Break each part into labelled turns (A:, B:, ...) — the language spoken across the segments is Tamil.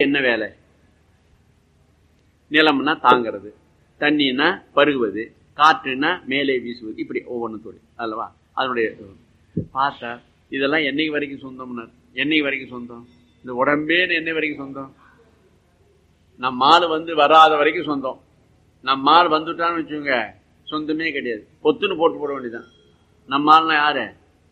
A: என்ன வேலை நிலம்னா தாங்கிறது தண்ணின்னா பருகுவது காற்றுன்னா மேலே வீசுவது இப்படி ஒவ்வொன்றும் தொழில் அல்லவா அதனுடைய பார்த்தா இதெல்லாம் என்னைக்கு வரைக்கும் சொந்தம்னார் என்னைக்கு வரைக்கும் சொந்தம் இந்த உடம்பே என்னை வரைக்கும் சொந்தம் நம்ம ஆள் வந்து வராத வரைக்கும் சொந்தம் நம்ம ஆள் வந்துட்டான்னு வச்சுக்கோங்க சொந்தமே கிடையாது பொத்துன்னு போட்டு போட வேண்டியதான் நம்ம ஆள்னா யாரு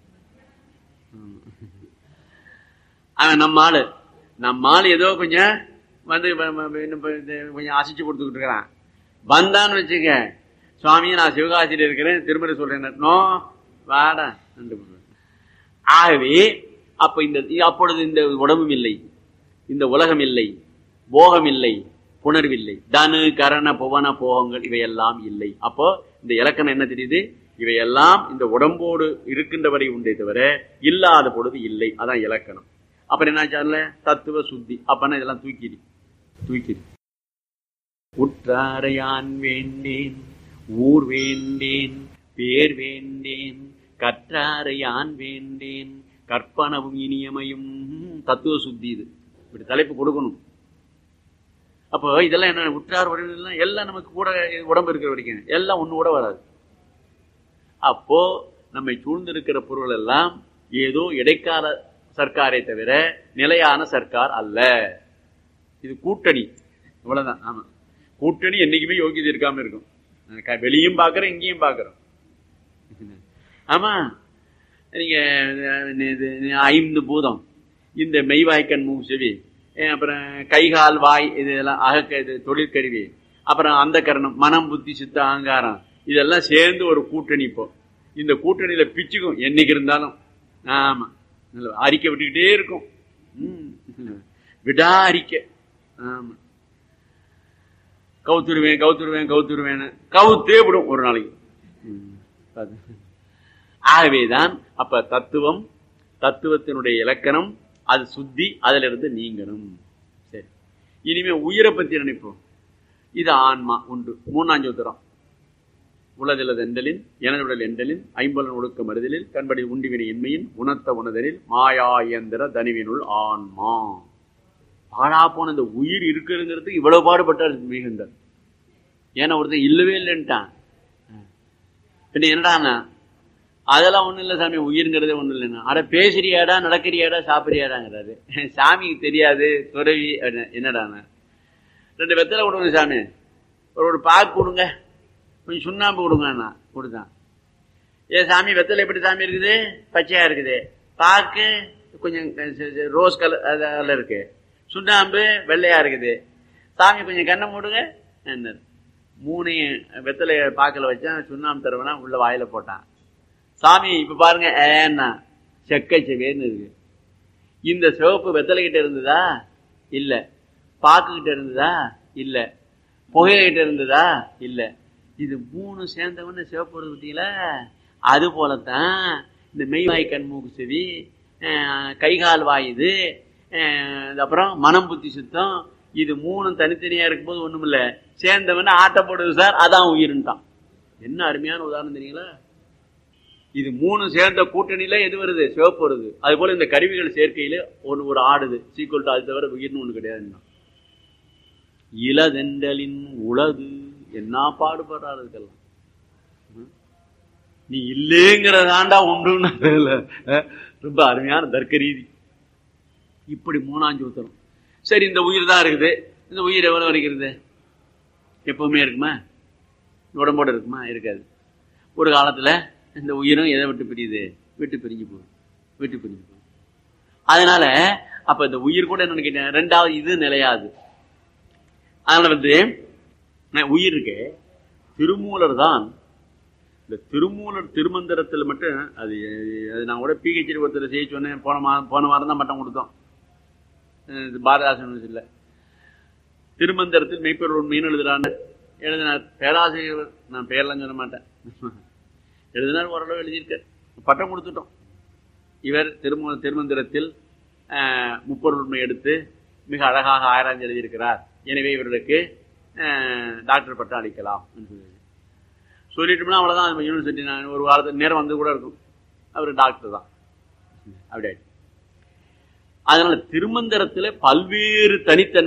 A: அவன் நம்ம ஆளு நம்ம ஆள் ஏதோ கொஞ்சம் வந்து வ- வ- இன்னும் இப்ப இது கொஞ்சம் அசைச்சு கொடுத்துக்கிட்டு இருக்கிறான் வந்தான்னு வச்சுக்க சுவாமி நான் சிவகாசியில் இருக்கிறேன் திருமணி சொல்றேன் நோ வாடா என்று போடுவேன். ஆகவே அப்ப இந்த அப்பொழுது இந்த உடம்பும் இல்லை இந்த உலகம் இல்லை போகம் இல்லை புணர்வில்லை தனு கரண புவன போகங்கள் இவையெல்லாம் இல்லை அப்போ இந்த இலக்கணம் என்ன தெரியுது இவையெல்லாம் இந்த உடம்போடு இருக்கின்ற வரை உண்டே தவிர இல்லாத பொழுது இல்லை அதான் இலக்கணம் அப்புறம் என்ன தத்துவ சுத்தி அப்பன்னா இதெல்லாம் தூக்கிடு தூக்கிடு உற்றாரையான் வேண்டேன் ஊர் வேண்டேன் பேர் வேண்டேன் கற்றாரையான் வேண்டேன் கற்பனவும் இனியமையும் தத்துவ சுத்தி இது இப்படி தலைப்பு கொடுக்கணும் அப்போ இதெல்லாம் என்ன உற்றார் உறவினர்கள் எல்லாம் நமக்கு கூட உடம்பு இருக்கிற வரைக்கும் எல்லாம் ஒண்ணு கூட வராது அப்போ நம்மை சூழ்ந்திருக்கிற பொருள் எல்லாம் ஏதோ இடைக்கால சர்க்காரை தவிர நிலையான சர்க்கார் அல்ல இது கூட்டணி இவ்வளவுதான் ஆமா கூட்டணி என்னைக்குமே யோகியதை இருக்காம இருக்கும் க- வெளியும் பாக்குறோம் இங்கேயும் பாக்குறோம் ஆமா நீங்க அஹ், இது ஐந்து பூதம் இந்த மெய்வாய்க்கண் மூ செவி அஹ், அப்புறம் கைகால் வாய் இதெல்லாம் அகக்க இது தொழிற்கருவி அப்புறம் அந்த கரணம் மனம் புத்தி சித்த அகங்காரம் இதெல்லாம் சேர்ந்து ஒரு கூட்டணி இப்போ இந்த கூட்டணியில பிச்சுக்கும் என்னைக்கு இருந்தாலும் ஆமா நல்ல அறிக்கை விட்டுக்கிட்டே இருக்கும் ம். விடா அறிக்கை ஆமா கவுத்துருவேன் கவுத்துருவேன் கவுத்துருவேன்னு கவுத்தே விடும் ஒரு நாளைக்கு ம். அது. ஆகவேதான் அப்ப தத்துவம் தத்துவத்தினுடைய இலக்கணம் அது சுத்தி அதுல இருந்து நீங்கணும் சரி இனிமே உயிரை பத்தி நினைப்போம் இது ஆன்மா உண்டு மூணாம் சூத்திரம் உளதிலது எண்டலின் எனதுடல் எண்டலின் ஐம்பலன் ஒழுக்க மருதலில் கண்படி உண்டிவினை இன்மையின் உணர்த்த உணதலில் மாயா இயந்திர தனிவினுள் ஆன்மா பாழா போன இந்த உயிர் இருக்குங்கிறது இவ்வளவு பாடுபட்டார் மிகுந்தார் ஏன்னா ஒருத்தன் இல்லவே இல்லைன்ட்டான் பின்ன என்னடாண்ணா அதெல்லாம் ஒண்ணும் இல்லை சாமி உயிர்ங்கிறதே ஒண்ணும் இல்லைன்னா அட பேசுறியாடா நடக்கிறியாடா சாப்பிடுறியாடாங்கிறாரு சாமிக்கு தெரியாது துறவி அப்படின்னா, என்னடாண்ணா ரெண்டு வெத்தலை கொடுங்க சாமி ஒரு ஒரு பாக்கு கொடுங்க கொஞ்சம் சுண்ணாம்பு கொடுங்கண்ணா கொடுத்தான் ஏ சாமி வெத்தலை எப்படி சாமி இருக்குது பச்சையா இருக்குது பாக்கு கொஞ்சம் ச- ச- ரோஸ் கலர் அதில் இருக்கு சுண்ணாம்பு வெள்ளையா இருக்குது சாமி கொஞ்சம் கண்ணை மூடுங்க என்ன மூணையும் வெத்தலைய பாக்கில் வச்சான் சுண்ணாம்பு தருவனா உள்ள வாயில போட்டான் சாமி இப்ப பாருங்க ஏன்னா செக்கை செவேன்னு இருக்கு இந்த சிவப்பு வெத்தலை கிட்ட இருந்ததா இல்ல பாக்கு கிட்ட இருந்ததா இல்ல புகையில கிட்ட இருந்ததா இல்ல இது மூணு சேர்ந்தவன சிவப்பு வருது பார்த்தீங்களா அது போலத்தான் இந்த மெய்வாய் கண் மூக்கு செவி அஹ், கைகால் வாய் இது அஹ், அப்புறம் மனம் புத்தி சுத்தம் இது மூணும் தனித்தனியா இருக்கும்போது ஒண்ணுமில்ல சேர்ந்தவன ஆட்டப்படுது சார் அதான் உயிருன்ட்டான் என்ன அருமையான உதாரணம் தெரியுங்களா இது மூணு சேர்ந்த கூட்டணியில எது வருது சிவப்பு வருது அது போல இந்த கருவிகள் சேர்க்கையில ஒன்று ஒரு ஆடுது சீக்கிரம் அது தவிர உயிர்னு ஒண்ணு கிடையாதுன்னா இளதெண்டலின் உளது என்ன பாடுபடுறாரு இதுக்கெல்லாம் ம்? நீ இல்லேங்கிறதாண்டா உண்டுன்னு அதுல, அஹ், ரொம்ப அருமையான தர்க்க ரீதி இப்படி மூணாஞ்சு ஊத்தணும் சரி இந்த உயிர் தான் இருக்குது இந்த உயிர் எவ்வளவு வரைக்கிறது எப்பவுமே இருக்குமா உடம்போட இருக்குமா இருக்காது ஒரு காலத்துல இந்த உயிரும் எதை விட்டு பிரியுது விட்டு பிரிஞ்சு போகுது விட்டு பிரிஞ்சு போகுது அதனால அப்ப இந்த உயிர் கூட என்ன கேட்டேன் ரெண்டாவது இது நிலையாது அதனால வந்து நான் உயிர் இருக்கு திருமூலர் தான் இந்த திருமூலர் திருமந்திரத்தில் மட்டும் அது அது நான் கூட பிஹெச்டி ஒருத்தர் செய்ய சொன்னேன் போன மா போன வாரம் தான் பட்டம் கொடுத்தோம் அஹ் இது பாரதாசன் இல்லை திருமந்திரத்தில் மெய்ப்பொருள் உண்மைன்னு எழுதுறான்னு எழுதினார் பேராசிரியர் நான் பேர்லாம் சொல்ல மாட்டேன் எழுதினார் ஓரளவு எழுதியிருக்கார் பட்டம் கொடுத்துட்டோம் இவர் திரும திருமந்திரத்தில் அஹ், முப்பொருள் உண்மை எடுத்து மிக அழகாக ஆராய்ந்து எழுதியிருக்கிறார் எனவே இவர்களுக்கு அஹ், டாக்டர் பட்டம் அளிக்கலாம் என்று சொல்லி. சொல்லிட்டோம்னா அவ்வளவுதான் அது யூனிவர்சிட்டி நான் ஒரு வாரத்துக்கு நேரம் வந்து கூட இருக்கும் அவர் டாக்டர் தான் அப்படி ஆயிடுச்சு. அதனால திருமந்திரத்துல பல்வேறு தனித்தன்மை